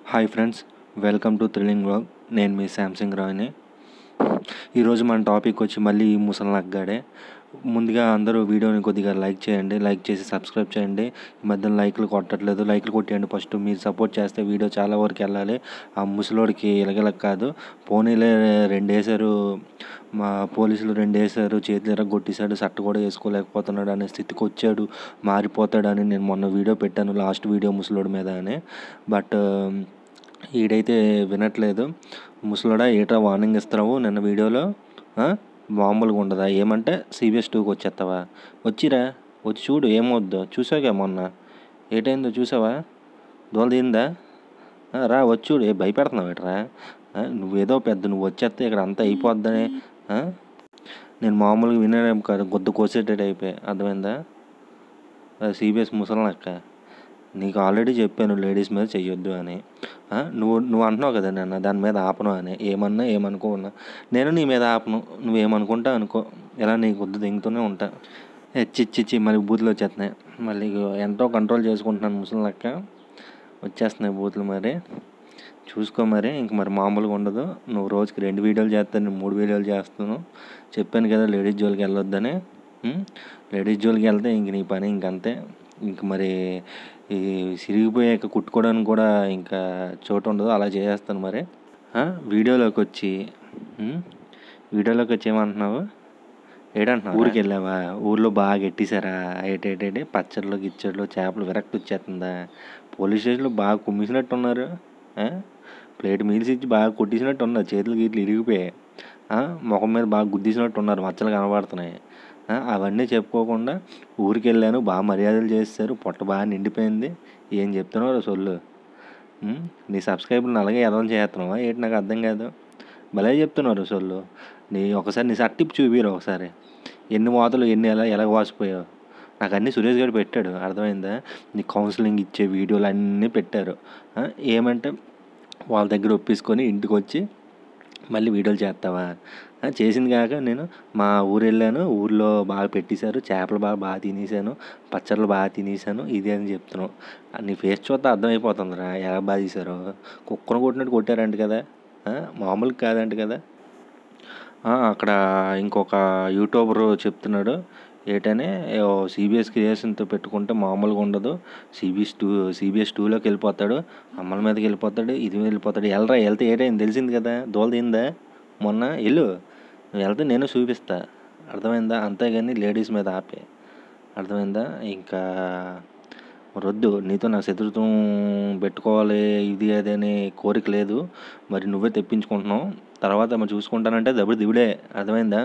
Hi friends welcome to thrilling vlog నేను మీ Samsung రాయ్ని ఈరోజు మన టాపిక్ వచ్చి మళ్ళీ ఈ ముసలి నగ్గాడే ముందుగా అందరూ వీడియోని కొద్దిగా లైక్ చేయండి లైక్ చేసి సబ్స్క్రైబ్ చేయండి ఈ మధ్యన లైక్లు కొట్టట్లేదు లైక్లు కొట్టేయండి ఫస్ట్ మీరు సపోర్ట్ చేస్తే వీడియో చాలా వరకు వెళ్ళాలి ఆ ముసలోడికి ఇలగలక కాదు పోనీలే రెండు వేసారు మా పోలీసులు రెండు వేసారు చేతులు ఎరగొట్టేశాడు సట్ట కూడా వేసుకోలేకపోతున్నాడు అనే స్థితికి వచ్చాడు మారిపోతాడని నేను మొన్న వీడియో పెట్టాను లాస్ట్ వీడియో ముసలోడి మీద అని బట్ ఈడైతే వినట్లేదు ముసలోడా ఏట్రా వార్నింగ్ ఇస్తున్నావు నిన్న వీడియోలో ఆ? మామూలుగా ఉండదా ఏమంటే సిబిఎస్ టూకి వచ్చేస్తావా వచ్చిరా వచ్చి చూడు ఏమవుద్దో చూసావుగా మొన్న ఏటైందో చూసావా దోల తీందా ఆ, రా వచ్చి చూడు ఏ భయపెడుతున్నావు ఏట్రా ఆ, నువ్వేదో పెద్ద నువ్వు వచ్చేస్తే ఇక్కడ అంతా అయిపోద్దని ఆ? నేను మామూలుగా వినడం కాదు గొద్దు కోసేటట్టు అయిపోయి అర్థమైందా సిబిఎస్ ముసలనక్క నీకు ఆల్రెడీ చెప్పాను లేడీస్ మీద చెయ్యొద్దు అని ఆ, నువ్వు నువ్వు అంటున్నావు కదా నన్ను దాని మీద ఆపను అని ఏమన్నా ఏమనుకోన్నా నేను నీ మీద ఆపను నువ్వేమనుకుంటా అనుకో ఇలా నీకు వద్దు దింగుతూనే ఉంటా చిచ్చి మళ్ళీ బూతులు వచ్చేస్తున్నాయి మళ్ళీ ఇగో ఎంతో కంట్రోల్ చేసుకుంటున్నాను ముసలి లెక్క వచ్చేస్తున్నాయి బూతులు మరి చూసుకో మరి ఇంక మరి మామూలుగా ఉండదు నువ్వు రోజుకి రెండు వీడియోలు చేస్తాను నేను మూడు వీడియోలు చేస్తాను చెప్పాను కదా లేడీస్ జోలికి వెళ్ళొద్దని ఉం? లేడీస్ జోలికి వెళ్తే ఇంక నీ పని ఇంకంతే ఇంక మరి ఈ సిరిగిపోయాక కుట్టుకోవడానికి కూడా ఇంకా చోటు ఉండదు అలా చేసేస్తాను మరి ఆ? వీడియోలోకి వచ్చి ఉం? వీడియోలోకి వచ్చి ఏమంటున్నావు ఏడంటున్నావు ఊరికి వెళ్ళావా ఊర్లో బాగా ఎట్టేశారా ఏటేటేటే పచ్చళ్ళు గిచ్చళ్ళు చేపలు విరక్తి వచ్చేస్తుందా పోలీస్ స్టేషన్లో బాగా కుమ్మిసినట్టు ఉన్నారు ఆ? ప్లేట్ మీల్స్ ఇచ్చి బాగా కొట్టేసినట్టు ఉన్నారు చేతులు గీట్లు ఇరిగిపోయాయి ఆ? ముఖం మీద బాగా గుద్దేసినట్టు ఉన్నారు మచ్చలు కనబడుతున్నాయి ఆ? అవన్నీ చెప్పుకోకుండా ఊరికి వెళ్ళాను బాగా మర్యాదలు చేస్తారు పొట్ట బాగా నిండిపోయింది ఏం చెప్తున్నావు సొల్లు ఉం? నీ సబ్స్క్రైబర్ని అలాగే ఎదవం చేస్తున్నావా ఏంటి నాకు అర్థం కాదు భలే చెప్తున్నారు సొల్లు నీ ఒకసారి నీ సట్టిప్ చూపిరు ఒకసారి ఎన్ని వాతలు ఎన్ని ఎలా ఎలా వాసిపోయావు నాకు అన్నీ సురేష్ గారు పెట్టాడు అర్థమైందా నీ కౌన్సిలింగ్ ఇచ్చే వీడియోలు అన్నీ పెట్టారు ఆ, ఏమంటే వాళ్ళ దగ్గర ఒప్పించుకొని ఇంటికి వచ్చి మళ్ళీ వీడియోలు చేస్తావా ఆ, చేసింది కాక నేను మా ఊరు వెళ్ళాను ఊర్లో బాగా పెట్టేశారు చేపలు బాగా బాగా తినేసాను పచ్చళ్ళు బాగా తినేసాను ఇది అని చెప్తున్నావు ఆ, నీ ఫేస్ చూస్తే అర్థమైపోతుందిరా ఎలా బాగా తీశారు కుక్కను కొట్టినట్టు కొట్టారంట కదా ఆ, మామూలుగా కాదంట కదా ఆ, అక్కడ ఇంకొక యూట్యూబర్ చెప్తున్నాడు ఏటనే సిబిఎస్ క్రియేషన్తో పెట్టుకుంటే మామూలుగా ఉండదు సిబిఎస్ టూ సిబిఎస్ టూలోకి వెళ్ళిపోతాడు అమ్మల మీదకి వెళ్ళిపోతాడు ఇది మీద వెళ్ళిపోతాడు వెళ్ళరా వెళ్తే ఏటైంది తెలిసింది కదా దోల తిందా మొన్న వెళ్ళు నువ్వు వెళ్తే నేను చూపిస్తా అర్థమైందా అంతేగాని లేడీస్ మీద ఆపే అర్థమైందా ఇంకా వద్దు నీతో నా శత్రుత్వం పెట్టుకోవాలి ఇది అది అనే కోరిక లేదు మరి నువ్వే తెప్పించుకుంటున్నావు తర్వాత మరి చూసుకుంటానంటే దప్పుడు దివిడే అర్థమైందా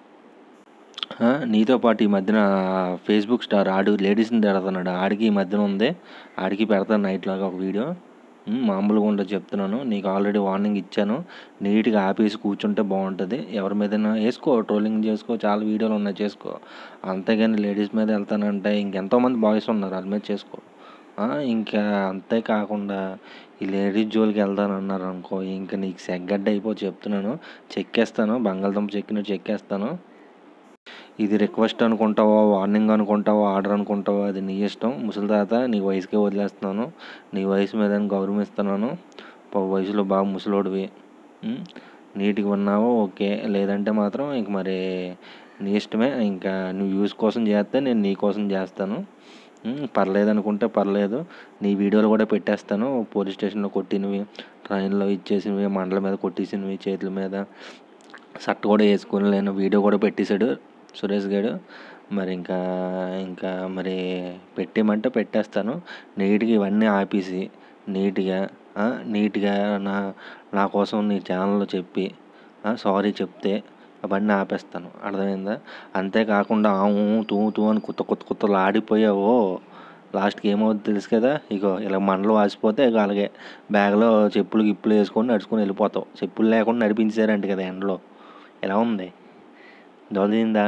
ఆ, నీతో పాటు ఈ మధ్యన ఫేస్బుక్ స్టార్ ఆడు లేడీస్ని తిడుతున్నాడు ఆడికి ఈ మధ్యన ఉంది ఆడికి పెడతాను నైట్ లాగా ఒక వీడియో ఉమ్, మామూలుగా ఉండదు చెప్తున్నాను నీకు ఆల్రెడీ వార్నింగ్ ఇచ్చాను నీట్గా ఆపేసి కూర్చుంటే బాగుంటుంది ఎవరి మీదైనా వేసుకో ట్రోలింగ్ చేసుకో చాలా వీడియోలు ఉన్నాయి చేసుకో అంతేగాని లేడీస్ మీద వెళ్తానంటే ఇంకెంతోమంది బాయ్స్ ఉన్నారు వాళ్ళ మీద చేసుకో ఆ, ఇంకా అంతే కాకుండా ఈ లేడీస్ జోలికి వెళ్తాను అన్నారు అనుకో ఇంకా నీకు సెగ్గడ్డ అయిపో చెప్తున్నాను చెక్కేస్తాను బంగాళదుంప చెక్కినట్టు చెక్కేస్తాను ఇది రిక్వెస్ట్ అనుకుంటావో వార్నింగ్ అనుకుంటావో ఆర్డర్ అనుకుంటావో అది నీ ఇష్టం ముసలి తాత నీ వయసుకే వదిలేస్తున్నాను నీ వయసు మీద గౌరవిస్తున్నాను ప- వయసులో బాగా ముసలోడివి ఉమ్, నీట్గా ఉన్నావో ఓకే లేదంటే మాత్రం ఇంక మరి నీ ఇష్టమే ఇంకా నువ్వు యూస్ కోసం చేస్తే నేను నీ కోసం చేస్తాను ఉమ్, పర్లేదు అనుకుంటే పర్లేదు నీ వీడియోలు కూడా పెట్టేస్తాను పోలీస్ స్టేషన్లో కొట్టినవి ట్రైన్లో ఇచ్చేసినవి మండల మీద కొట్టేసినవి చేతుల మీద షర్ట్ కూడా వేసుకొని లేను వీడియో కూడా పెట్టేశాడు సురేష్ గారు మరి ఇంకా ఇంకా మరి పెట్టేయమంటే పెట్టేస్తాను నీట్గా ఇవన్నీ ఆపేసి నీట్గా ఆ, నీట్గా నా నా కోసం నీ ఛానల్లో చెప్పి సారీ చెప్తే అవన్నీ ఆపేస్తాను అర్థమైందా అంతేకాకుండా ఆవు తూ తూ అని కొత్త కొత్త కొత్తలు ఆడిపోయావో లాస్ట్కి ఏమవుతుంది తెలుసు కదా ఇగో ఇలా మండలు వాసిపోతే ఇక అలాగే బ్యాగ్లో చెప్పులు గిప్పులు వేసుకొని నడుచుకొని వెళ్ళిపోతావు చెప్పులు లేకుండా నడిపించారంట కదా ఎండలో ఎలా ఉంది దొలదిందా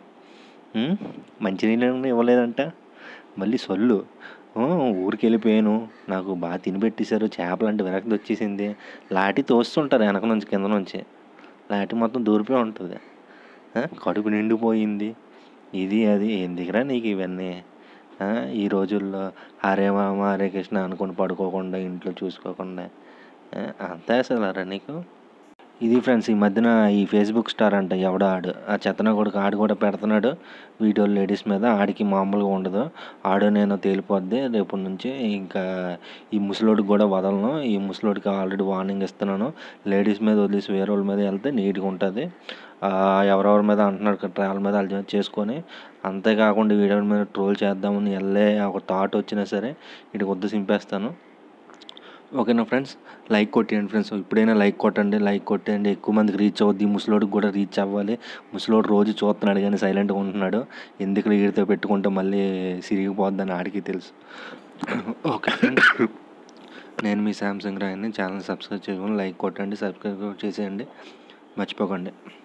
మంచినీళ్ళు ఇవ్వలేదంట మళ్ళీ సొల్లు "ఓ, ఊరికి వెళ్ళిపోయాను నాకు బాగా తినిపెట్టేశారు చేపలు అంటే విరక్తి వచ్చేసింది లాటి తోస్తుంటారు వెనక నుంచి కింద నుంచి లాటి మొత్తం దూరిపోయి ఉంటుంది ఆ, కడుపు నిండిపోయింది ఇది అది ఎందుకురా నీకు ఇవన్నీ ఆ, ఈ రోజుల్లో హరే మామ హరే కృష్ణ అనుకుని పడుకోకుండా ఇంట్లో చూసుకోకుండా ఆ, అంతే అసలు నీకు ఇది ఫ్రెండ్స్ ఈ మధ్యన ఈ ఫేస్బుక్ స్టార్ అంట ఎవడో ఆడు ఆ చెత్తన కొడుకు ఆడు కూడా పెడుతున్నాడు వీడియోలు లేడీస్ మీద ఆడికి మామూలుగా ఉండదు ఆడు నేను తేలిపోద్ది రేపటి నుంచి ఇంకా ఈ ముసలోడికి కూడా వదలను ఈ ముసలోడికి ఆల్రెడీ వార్నింగ్ ఇస్తున్నాను లేడీస్ మీద వదిలేసి వేరే వాళ్ళ మీద వెళ్తే నీట్గా ఉంటుంది ఆ, ఎవరెవరి మీద అంటున్నాడు కదా, వాళ్ళ మీద వాళ్ళు చేసుకొని అంతేకాకుండా వీడియో మీద ట్రోల్ చేద్దామని వెళ్ళే ఒక థాట్ వచ్చినా సరే ఇటు వద్దు సింపేస్తాను ఓకేనా ఫ్రెండ్స్ లైక్ కొట్టేయండి ఫ్రెండ్స్ ఇప్పుడైనా లైక్ కొట్టండి లైక్ కొట్టేయండి ఎక్కువ మందికి రీచ్ అవుద్ది ముసలోడికి కూడా రీచ్ అవ్వాలి ముసలోడు రోజు చూస్తున్నాడు కానీ సైలెంట్గా ఉంటున్నాడు ఎందుకు వీడితో పెట్టుకుంటే మళ్ళీ సిరిగిపోద్దని ఆడికి తెలుసు ఓకే ఫ్రెండ్స్ నేను మీ శాంసంగ్ రాయన్ని ఛానల్ సబ్స్క్రైబ్ చేయకుండా లైక్ కొట్టండి సబ్స్క్రైబ్ చేసేయండి మర్చిపోకండి